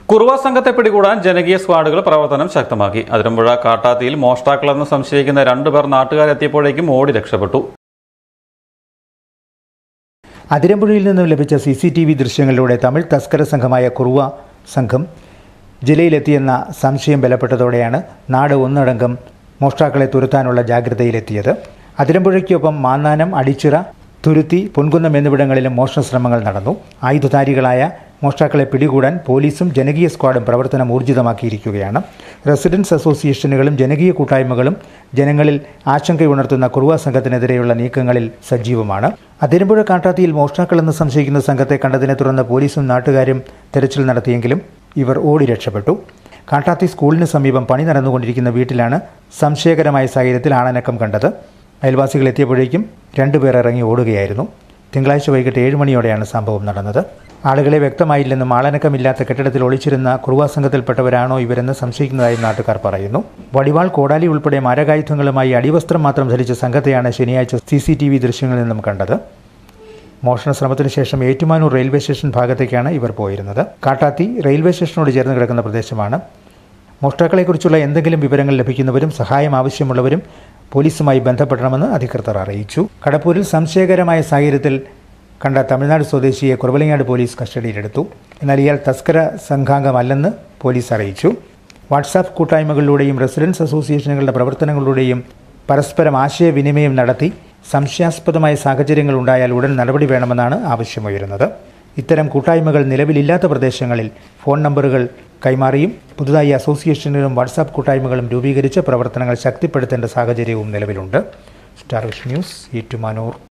കുറുവ സംഘത്തെ പിടികൂടാൻ ജനകീയ സ്ക്വാഡുകൾ പ്രവർത്തനം ശക്തമാക്കി അതിരമ്പുഴ കാട്ടാത്തിയിൽ മോഷ്ടാക്കളെന്ന് സംശയിക്കുന്ന രണ്ടുപേർ നാട്ടുകാരെത്തിയപ്പോഴേക്കും ഓടി രക്ഷപ്പെട്ടു അതിരമ്പുഴയിൽ നിന്നും ലഭിച്ച സി സി ടി വി ദൃശ്യങ്ങളിലൂടെ തമിഴ് തസ്കര സംഘമായ കുറുവ സംഘം ജില്ലയിലെത്തിയെന്ന സംശയം ബലപ്പെട്ടതോടെയാണ് നാട് ഒന്നടങ്കം മോഷ്ടാക്കളെ തുരത്താനുള്ള ജാഗ്രതയിലെത്തിയത് അതിരമ്പുഴയ്ക്കൊപ്പം മാന്നാനം അടിച്ചിറ തുരുത്തി പൊൻകുന്നം എന്നിവിടങ്ങളിലും മോഷണ ശ്രമങ്ങൾ നടന്നു ആയുധധാരികളായ മോഷ്ടാക്കളെ പിടികൂടാൻ പോലീസും ജനകീയ സ്ക്വാഡും പ്രവർത്തനം ഊർജിതമാക്കിയിരിക്കുകയാണ് റെസിഡൻസ് അസോസിയേഷനുകളും ജനകീയ കൂട്ടായ്മകളും ജനങ്ങളിൽ ആശങ്കയുണർത്തുന്ന കുറുവ സംഘത്തിനെതിരെയുള്ള നീക്കങ്ങളിൽ സജീവമാണ് അതിരമ്പുഴ കാട്ടാത്തിയിൽ മോഷ്ടാക്കളെന്ന് സംശയിക്കുന്ന സംഘത്തെ കണ്ടതിനെ തുടർന്ന് പോലീസും നാട്ടുകാരും തെരച്ചിൽ നടത്തിയെങ്കിലും ഇവർ ഓടി രക്ഷപ്പെട്ടു കാട്ടാത്തി സ്കൂളിന് സമീപം പണി നടന്നുകൊണ്ടിരിക്കുന്ന വീട്ടിലാണ് സംശയകരമായ സാഹചര്യത്തിൽ ആളനക്കം കണ്ടത് അയൽവാസികൾ എത്തിയപ്പോഴേക്കും രണ്ടുപേർ ഇറങ്ങി ഓടുകയായിരുന്നു തിങ്കളാഴ്ച വൈകിട്ട് ഏഴ് മണിയോടെയാണ് സംഭവം നടന്നത് ആളുകളെ വ്യക്തമായില്ലെന്നും ആളനക്കമില്ലാത്ത കെട്ടിടത്തിൽ ഒളിച്ചിരുന്ന കുറുവാ സംഘത്തിൽപ്പെട്ടവരാണോ ഇവരെന്ന് സംശയിക്കുന്നതായും നാട്ടുകാർ പറയുന്നു വടിവാൾ കോടാലി ഉൾപ്പെടെ മാരകായുധങ്ങളുമായി അടിവസ്ത്രം മാത്രം ധരിച്ച സംഘത്തെയാണ് ശനിയാഴ്ച സി സി ടി വി ദൃശ്യങ്ങളിൽ നിന്നും കണ്ടത് മോഷണ ശ്രമത്തിനു ശേഷം ഏറ്റുമാനൂർ റെയിൽവേ സ്റ്റേഷൻ ഭാഗത്തേക്കാണ് ഇവർ പോയിരുന്നത് കാട്ടാത്തി റെയിൽവേ സ്റ്റേഷനോട് ചേർന്ന് കിടക്കുന്ന പ്രദേശമാണ് മോഷ്ടാക്കളെക്കുറിച്ചുള്ള എന്തെങ്കിലും വിവരങ്ങൾ ലഭിക്കുന്നവരും സഹായം ആവശ്യമുള്ളവരും പോലീസുമായി ബന്ധപ്പെടണമെന്ന് അധികൃതർ അറിയിച്ചു കടപ്പൂരിൽ സംശയകരമായ സാഹചര്യത്തിൽ കണ്ട തമിഴ്നാട് സ്വദേശിയെ കുറവലങ്ങാട് പോലീസ് കസ്റ്റഡിയിലെടുത്തു എന്നാൽ ഇയാൾ തസ്കര സംഘാംഗമല്ലെന്ന് പോലീസ് അറിയിച്ചു വാട്സാപ്പ് കൂട്ടായ്മകളിലൂടെയും റെസിഡൻസ് അസോസിയേഷനുകളുടെ പ്രവർത്തനങ്ങളിലൂടെയും പരസ്പരം ആശയവിനിമയം നടത്തി സംശയാസ്പദമായ സാഹചര്യങ്ങൾ ഉണ്ടായാൽ ഉടൻ നടപടി വേണമെന്നാണ് ആവശ്യമുയരുന്നത് ഇത്തരം കൂട്ടായ്മകൾ നിലവിലില്ലാത്ത പ്രദേശങ്ങളിൽ ഫോൺ നമ്പറുകൾ കൈമാറിയും പുതുതായി അസോസിയേഷനുകളും വാട്സാപ്പ് കൂട്ടായ്മകളും രൂപീകരിച്ച് പ്രവർത്തനങ്ങൾ ശക്തിപ്പെടുത്തേണ്ട സാഹചര്യവും നിലവിലുണ്ട് സ്റ്റാർ വിഷൻ ന്യൂസ് ഏറ്റുമാനൂർ